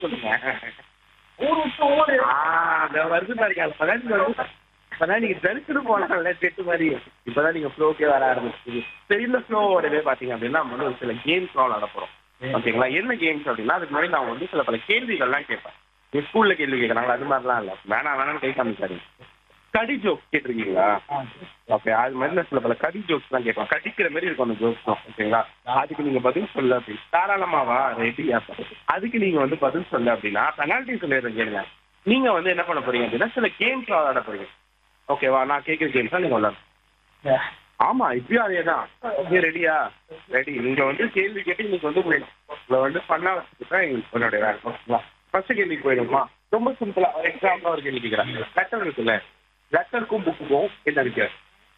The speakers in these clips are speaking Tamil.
சொல்லுங்க ஊர் விட்டு ஊரு ஆ, அந்த வருது பாருங்க அப்பதான் நீங்க வந்து அப்பதான் நீங்க தரிசனம் போனாங்கல்ல செட்டு மாதிரி இப்பதான் நீங்க ஃப்ளோக்கே வர ஆரம்பிச்சிது சரி இந்த ஃப்ளோவோடவே பாத்தீங்க அப்படின்னா நம்ம வந்து ஒரு சில கேம்ஸ் விளாட போறோம் ஓகேங்களா என்ன கேம்ஸ் அப்படின்னா அதுக்கு முன்னாடி நான் வந்து சில பல கேள்விகள்லாம் கேட்பேன் நீ ஸ்கூல்ல கேள்வி கேட்கறாங்களா அது மாதிரிலாம் இல்ல வேணாம் வேணாம்னு கை காமிக்காதீங்க கடி ஜோக் கேட்டிருக்கீங்களா ஓகே அது மாதிரி நான் சில பல கடி ஜோக்ஸ் தான் கேட்பேன் கடிக்கிற மாதிரி இருக்கும் அந்த ஜோக்ஸ் ஓகேங்களா அதுக்கு நீங்க பதில் சொல்ல அப்படின்னு தாராளமாவா ரெடியா அதுக்கு நீங்க வந்து பதில் சொல்ல அப்படின்னா பெனால்ட்டி சொல்லிடுறேன் கேளுங்க நீங்க வந்து என்ன பண்ண போறீங்க அப்படின்னா சில கேம்ஸ் விளையாட போறீங்க ஓகேவா நான் கேட்குற கேம்ஸ் தான் நீங்க விளையாடணும் ஆமா இப்பயும் அதே தான் ஓகே ரெடியா ரெடி நீங்க வந்து கேள்வி கேட்டு இன்னைக்கு வந்து உங்களை உங்களை வந்து பண்ணா வச்சுட்டு தான் எங்களுக்கு உங்களுடைய வேலை ஓகேங்களா ஃபர்ஸ்ட் கேள்விக்கு போயிடுமா ரொம்ப சிம்பிளா ஒரு எக்ஸாம்பிளா ஒரு கேள்வி கேட்குறேன் லெட்டர் இருக்குல்ல லெட்டருக்கும் புக்குக்கும் என்ன வித்தியாசம்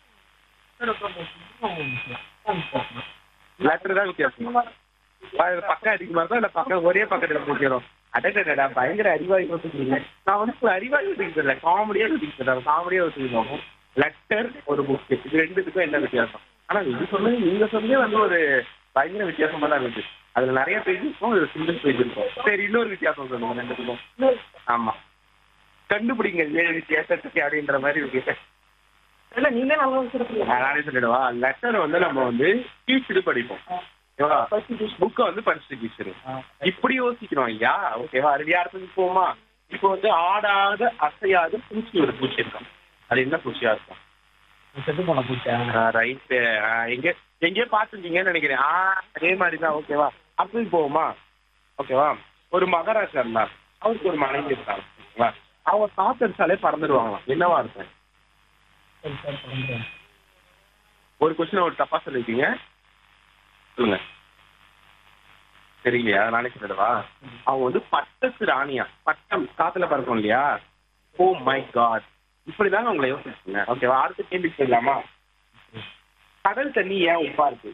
லெட்டர் தான் வித்தியாசம் அது பக்கம் அதிகமா இருக்கும் இல்ல பக்கம் ஒரே பக்கத்துல முடிக்கிறோம் அடடடா பயங்கர அறிவாளி ஒத்துக்கிறீங்க நான் வந்து ஒரு அறிவாளி ஒத்துக்கிட்டு காமெடியா ஒத்துக்கிட்டு காமெடியா ஒத்துக்கிறோம் லெட்டர் ஒரு புக் இது ரெண்டுத்துக்கும் என்ன வித்தியாசம் ஆனா இது சொன்னது நீங்க சொன்னதே வந்து ஒரு பயங்கர வித்தியாசமா தான் இருக்கு அதுல நிறைய பேஜ் இருக்கும் ஒரு சிங்கிள் பேஜ் இருக்கும் சரி இன்னொரு வித்தியாசம் சொல்லுங்க ரெண்டுத்துக்கும் ஆமா கண்டுபிடிங்க ஏழு வித்தியாசத்துக்கு அப்படின்ற மாதிரி இருக்கு இல்ல நீங்க நல்லா வச்சிருக்கீங்க நானே சொல்லிடுவா லெட்டர் வந்து நம்ம வந்து கீழ்ச்சிடு படிப்போம் ஓகேவா புக்கை வந்து படிச்சுட்டு கீழ்ச்சிடும் இப்படி யோசிக்கிறோம் ஐயா ஓகேவா ரெடியா இடத்துக்கு போமா இப்போ வந்து ஆடாத அசையாத பூச்சி ஒரு பூச்சி இருக்கும் அது என்ன பூச்சியா இருக்கும் செத்து போன பூச்சா ரைட்டு எங்க எங்கேயோ பார்த்துருக்கீங்கன்னு நினைக்கிறேன் ஆ அதே மாதிரி தான் ஓகேவா அப்படி போவோமா ஓகேவா ஒரு மகாராஜா இருந்தார் அவருக்கு ஒரு மனைவி இருந்தாங்க ஓகேவா அவங்க காத்தடிச்சாலே பறந்துடுவாங்களாம் என்னவா இருக்கும் சரி சார் பண்றேன் ஒரு கொஸ்டின் ஒரு தப்பா சொல்லிருக்கீங்க சொல்லுங்க தெரியலையா நானே சொல்லிடவா அவங்க வந்து பட்டத்து ராணியா பட்டம் காத்துல பறக்கும் இல்லையா ஓ மை காட் இப்படிதாங்க உங்களை யோசிச்சுங்க ஓகேவா அடுத்த கேள்வி சொல்லலாமா கடல் தண்ணி ஏன் உப்பா இருக்கு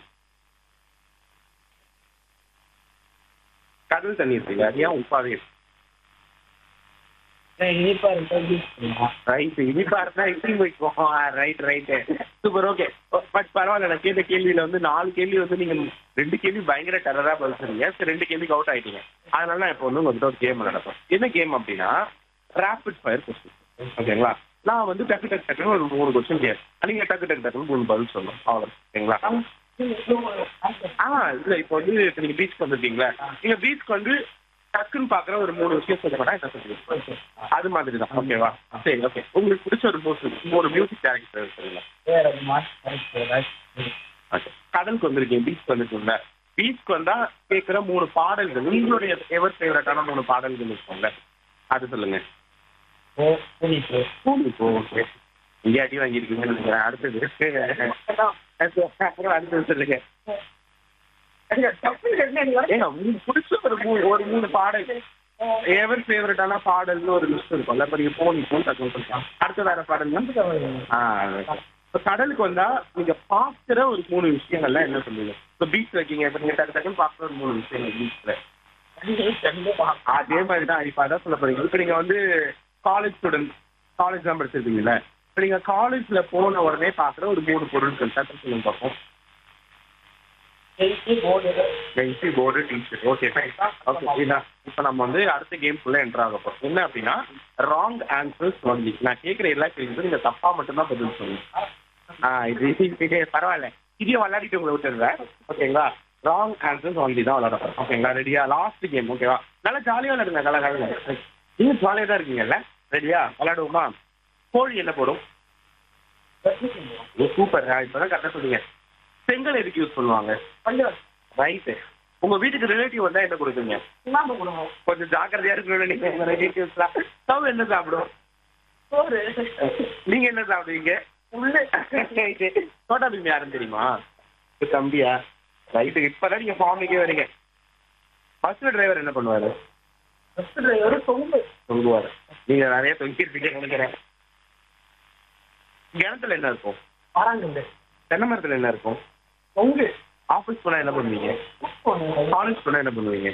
கடல் தண்ணி இருக்கு அது ஏன் உப்பாவே இருக்கு இனிப்பா இருக்கா யூஸ் பண்ணலாம் ரைட் இனிப்பா இருந்தா இட்லி வைப்போம் right right super okay but பரவாயில்ல நான் கேட்ட கேள்வியில வந்து நாலு கேள்வி வந்து நீங்க ரெண்டு கேள்வி பயங்கர டெரரா பதில் சொன்னீங்க சரி ரெண்டு கேள்விக்கு அவுட் ஆயிட்டீங்க அதனால நான் இப்போ வந்து உங்ககிட்ட ஒரு கேம் நடப்பேன் என்ன கேம் அப்படின்னா ரேபிட் ஃபயர் கொஸ்டின் ஓகேங்களா நான் வந்து டக்கு டக்கு டக்குன்னு ஒரு மூணு கொஸ்டின் கேட்பேன் நீங்க டக்கு டக்கு டக்குன்னு மூணு பதில் சொல்லணும் அவ்வளோ ஓகேங்களா ஆ இல்ல இப்போ வந்து இப்போ நீங்க பீச்சுக்கு வந்திருக்கீங்களா நீங்க பீச்சுக்கு வந்து டக்குன்னு பாக்குற ஒரு மூணு விஷயம் சொல்ல மாட்டா என்ன சொல்லுவீங்க அது மாதிரி தான் ஓகேவா சரி ஓகே உங்களுக்கு பிடிச்ச ஒரு மூணு ஒரு மியூசிக் டேரக்டர் சொல்லுங்க வேற மார்க் ஓகே கடலுக்கு வந்திருக்கீங்க பீச் வந்திருக்கீங்க பீச்சுக்கு வந்தா கேட்குற மூணு பாடல்கள் உங்களுடைய எவர் ஃபேவரட்டான மூணு பாடல்கள் இருக்கும்ல அது சொல்லுங்க ஓ புரியுது இப்போ ஓகே இங்கே அடி வாங்கியிருக்கீங்கன்னு நினைக்கிறேன் அடுத்தது அடுத்தது சொல்லுங்க ஏங்க உங்களுக்கு பிடிச்ச ஒரு மூணு ஒரு மூணு பாடல் எவர் ஃபேவரட்டான பாடல்னு ஒரு லிஸ்ட் இருக்கும்ல இப்போ நீங்க போன் இப்போ டக்குனு சொல்லலாம் அடுத்த வேற பாடல் ஆ இப்போ கடலுக்கு வந்தா நீங்க பாக்குற ஒரு மூணு விஷயங்கள்லாம் என்ன சொல்லுவீங்க இப்போ பீச் வைக்கீங்க இப்போ நீங்க டக்கு டக்குன்னு பாக்குற ஒரு மூணு விஷயங்கள் பீச்ல அதே மாதிரி தான் இப்போ அதான் சொல்ல போறீங்க இப்போ நீங்க வந்து காலேஜ் ஸ்டூடெண்ட் காலேஜ் தான் படிச்சிருக்கீங்கல்ல இப்போ நீங்க காலேஜ்ல போன உடனே பாக்குற ஒரு மூணு பொருட்கள் டக்கு சொல்லுங்க பார்ப்போம் pencil board T shirt okay fine okay இதான் இப்போ நம்ம வந்து அடுத்த கேம்குள்ள என்டர் ஆக போறோம் என்ன அப்படின்னா ராங் ஆன்சர்ஸ் ஒன்லி நான் கேட்குற எல்லா கேள்விக்கும் நீங்க தப்பா மட்டும்தான் பதில் சொல்லுங்க ஆ இது இது பரவாயில்ல இதையும் விளையாடிட்டு உங்களை விட்டுருவேன் ஓகேங்களா ராங் ஆன்சர்ஸ் ஒன்லி தான் விளையாட போறோம் ஓகேங்களா ரெடியா லாஸ்ட் கேம் ஓகேவா நல்லா ஜாலியாக விளையாடுங்க நல்லா கலங்க நீங்க ஜாலியாக தான் இருக்கீங்கல்ல ரெடியா விளையாடுவோமா கோழி என்ன போடும் சூப்பர் இப்போதான் கரெக்டாக சொல்லுங்க செங்கல் எதுக்கு யூஸ் பண்ணுவாங்க ரைட்டு உங்க வீட்டுக்கு ரிலேட்டிவ் வந்தா என்ன கொடுக்குங்க கொஞ்சம் ஜாக்கிரதையா இருக்கணும் நீங்க உங்க ரிலேட்டிவ்ஸ்லாம் ஸ்டவ் என்ன சாப்பிடும் நீங்க என்ன சாப்பிடுவீங்க சோட்டா பீம் யாருன்னு தெரியுமா இது தம்பியா ரைட்டு இப்பதான் நீங்க ஃபார்முக்கே வரீங்க பஸ் டிரைவர் என்ன பண்ணுவாரு தொங்குவாரு நீங்க நிறைய தொங்கிருப்பீங்க நினைக்கிறேன் கிணத்துல என்ன இருக்கும் தென்னை மரத்துல என்ன இருக்கும் ஆபீஸ் போனா என்ன பண்ணுவீங்க காலேஜ் போனா என்ன பண்ணுவீங்க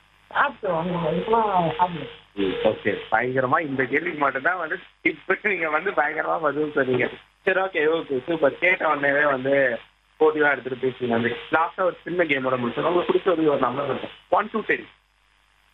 ஓகே பயங்கரமா இந்த கேள்விக்கு மட்டும்தான் வந்து இப்ப நீங்க வந்து பயங்கரமா பதில் சொன்னீங்க சரி ஓகே ஓகே சூப்பர் கேட்ட உடனே வந்து போட்டியா எடுத்துட்டு பேசுங்க வந்து லாஸ்டா ஒரு சின்ன கேமோட முடிச்சோம் உங்களுக்கு பிடிச்ச ஒரு நம்பர் இருக்கும் ஒன் டூ டென்